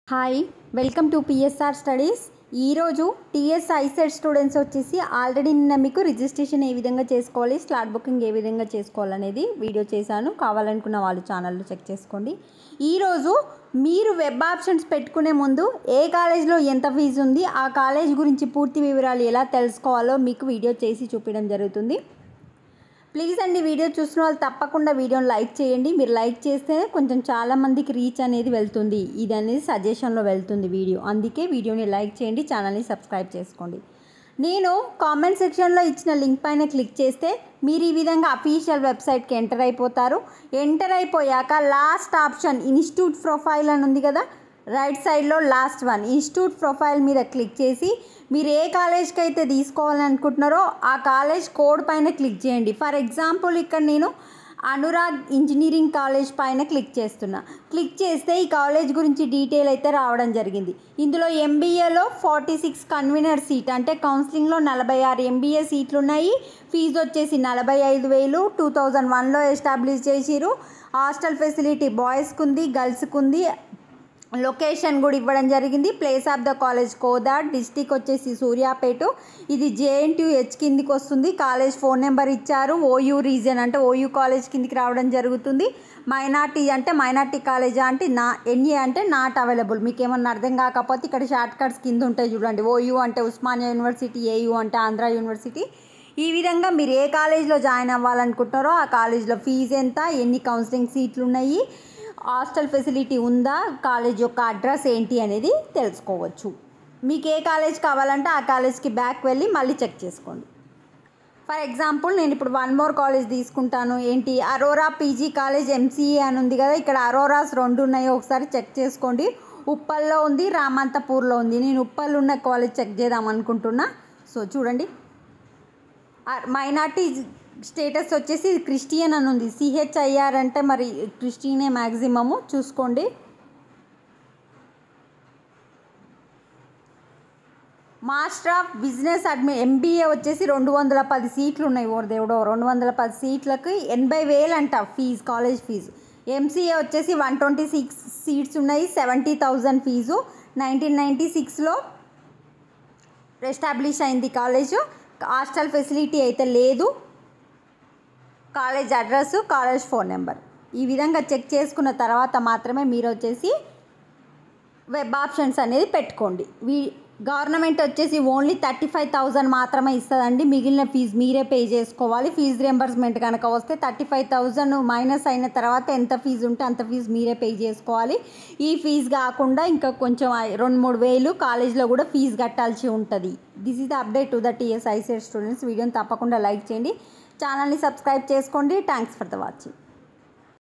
hi welcome to PSR studies ఈరోజు TS ICET students వచ్చేసి already నిన్న మీకు రిజిస్ట్రేషన్ ఏ విధంగా చేసుకోవాలి స్లాట్ బుకింగ్ ఏ విధంగా చేసుకోవాలనేది వీడియో చేశాను కావాలనుకున్న వాళ్ళు ఛానల్లో చెక్ చేసుకోండి ఈరోజు మీరు వెబ్ ఆప్షన్స్ పెట్టుకునే ముందు ఏ కాలేజ్లో ఎంత ఫీజు ఉంది ఆ కాలేజ్ గురించి పూర్తి వివరాలు ఎలా తెలుసుకోవాలో మీకు వీడియో చేసి చూపించడం జరుగుతుంది ప్లీజ్ అండి వీడియో చూసిన వాళ్ళు తప్పకుండా వీడియోని లైక్ చేయండి మీరు లైక్ చేస్తే కొంచెం చాలా మందికి రీచ్ అనేది వెళ్తుంది ఇది అనేది సజెషన్లో వెళ్తుంది వీడియో అందుకే వీడియోని లైక్ చేయండి ఛానల్ని సబ్స్క్రైబ్ చేసుకోండి నేను కామెంట్ సెక్షన్లో ఇచ్చిన లింక్ పైన క్లిక్ చేస్తే మీరు ఈ విధంగా అఫీషియల్ వెబ్సైట్కి ఎంటర్ అయిపోతారు ఎంటర్ అయిపోయాక లాస్ట్ ఆప్షన్ ఇన్స్టిట్యూట్ ప్రొఫైల్ అని ఉంది కదా రైట్ సైడ్లో లాస్ట్ వన్ ఇన్స్టిట్యూట్ ప్రొఫైల్ మీద క్లిక్ చేసి మీరు ఏ కాలేజ్కి అయితే తీసుకోవాలని అనుకుంటున్నారో ఆ కాలేజ్ కోడ్ పైన క్లిక్ చేయండి ఫర్ ఎగ్జాంపుల్ ఇక్కడ నేను అనురాగ్ ఇంజనీరింగ్ కాలేజ్ పైన క్లిక్ చేస్తున్నా క్లిక్ చేస్తే ఈ కాలేజ్ గురించి డీటెయిల్ అయితే రావడం జరిగింది ఇందులో ఎంబీఏలో ఫార్టీ సిక్స్ కన్వీనర్ సీట్ అంటే కౌన్సిలింగ్లో నలభై ఆరు ఎంబీఏ సీట్లు ఉన్నాయి ఫీజు వచ్చేసి నలభై ఐదు వేలు టూ థౌజండ్ వన్లో ఎస్టాబ్లిష్ చేసిరు హాస్టల్ ఫెసిలిటీ బాయ్స్కి ఉంది గర్ల్స్కి ఉంది లొకేషన్ కూడా ఇవ్వడం జరిగింది place of the college Kodad district వచ్చేసి సూర్యాపేట ఇది జేఎన్టీయూ హెచ్ కిందికి వస్తుంది కాలేజ్ ఫోన్ నెంబర్ ఇచ్చారు ఓయూ రీజన్ అంటే ఓయూ కాలేజ్ కిందికి రావడం జరుగుతుంది మైనార్టీ అంటే మైనార్టీ కాలేజా అంటే నా ఎన్ఏ అంటే నాట్ అవైలబుల్ మీకు ఏమన్నా అర్థం కాకపోతే ఇక్కడ షార్ట్ కట్స్ కింద ఉంటాయి చూడండి ఓయూ అంటే ఉస్మానియా యూనివర్సిటీ ఏయూ అంటే ఆంధ్ర యూనివర్సిటీ ఈ విధంగా మీరు ఏ కాలేజ్లో జాయిన్ అవ్వాలనుకుంటున్నారో ఆ కాలేజ్లో ఫీజు ఎంత ఎన్ని కౌన్సిలింగ్ సీట్లు ఉన్నాయి హాస్టల్ ఫెసిలిటీ ఉందా కాలేజ్ యొక్క అడ్రస్ ఏంటి అనేది తెలుసుకోవచ్చు మీకు ఏ కాలేజ్ కావాలంటే ఆ కాలేజ్కి బ్యాక్ వెళ్ళి మళ్ళీ చెక్ చేసుకోండి ఫర్ ఎగ్జాంపుల్ నేను ఇప్పుడు వన్ మోర్ కాలేజ్ తీసుకుంటాను ఏంటి అరోరా పీజీ కాలేజ్ ఎంసీఏ అని ఉంది కదా ఇక్కడ అరోరాస్ రెండు ఉన్నాయో ఒకసారి చెక్ చేసుకోండి ఉప్పల్లో ఉంది రామంతపూర్లో ఉంది నేను ఉప్పల్ ఉన్న కాలేజ్ చెక్ చేద్దాం అనుకుంటున్నా సో చూడండి మైనార్టీ స్టేటస్ వచ్చేసి క్రిస్టియన్ అని ఉంది సిహెచ్ఐఆర్ అంటే మరి క్రిస్టియనే మ్యాక్సిమము చూసుకోండి మాస్టర్ ఆఫ్ బిజినెస్ అడ్మి ఎంబీఏ వచ్చేసి రెండు వందల పది సీట్లు ఉన్నాయి ఓ దేవుడో రెండు వందల పది సీట్లకి ఎనభై వేలు అంట ఫీజు కాలేజ్ ఫీజు ఎంసీఏ వచ్చేసి వన్ ట్వంటీ సిక్స్ సీట్స్ ఉన్నాయి seventy thousand fees nineteen ninety సిక్స్లో ఎస్టాబ్లిష్ అయింది కాలేజు హాస్టల్ ఫెసిలిటీ అయితే లేదు college address college phone number ఈ విధంగా చెక్ చేసుకున్న తర్వాత మాత్రమే మీరు వచ్చేసి వెబ్ ఆప్షన్స్ అనేది పెట్టుకోండి వీ గవర్నమెంట్ వచ్చేసి ఓన్లీ థర్టీ ఫైవ్ థౌజండ్ మాత్రమే ఇస్తుందండి మిగిలిన ఫీజు మీరే పే చేసుకోవాలి ఫీజు రియంబర్స్మెంట్ కనుక వస్తే థర్టీ ఫైవ్ థౌజండ్ మైనస్ అయిన తర్వాత ఎంత ఫీజు ఉంటే అంత ఫీజు మీరే పే చేసుకోవాలి ఈ ఫీజు కాకుండా ఇంకా కొంచెం రెండు మూడు వేలు కాలేజ్లో కూడా ఫీజు కట్టాల్సి ఉంటుంది this is the update to the TS ICET students వీడియోని తప్పకుండా లైక్ చేయండి ఛానల్ని సబ్స్క్రైబ్ చేసుకోండి థ్యాంక్స్ ఫర్ ద వాచింగ్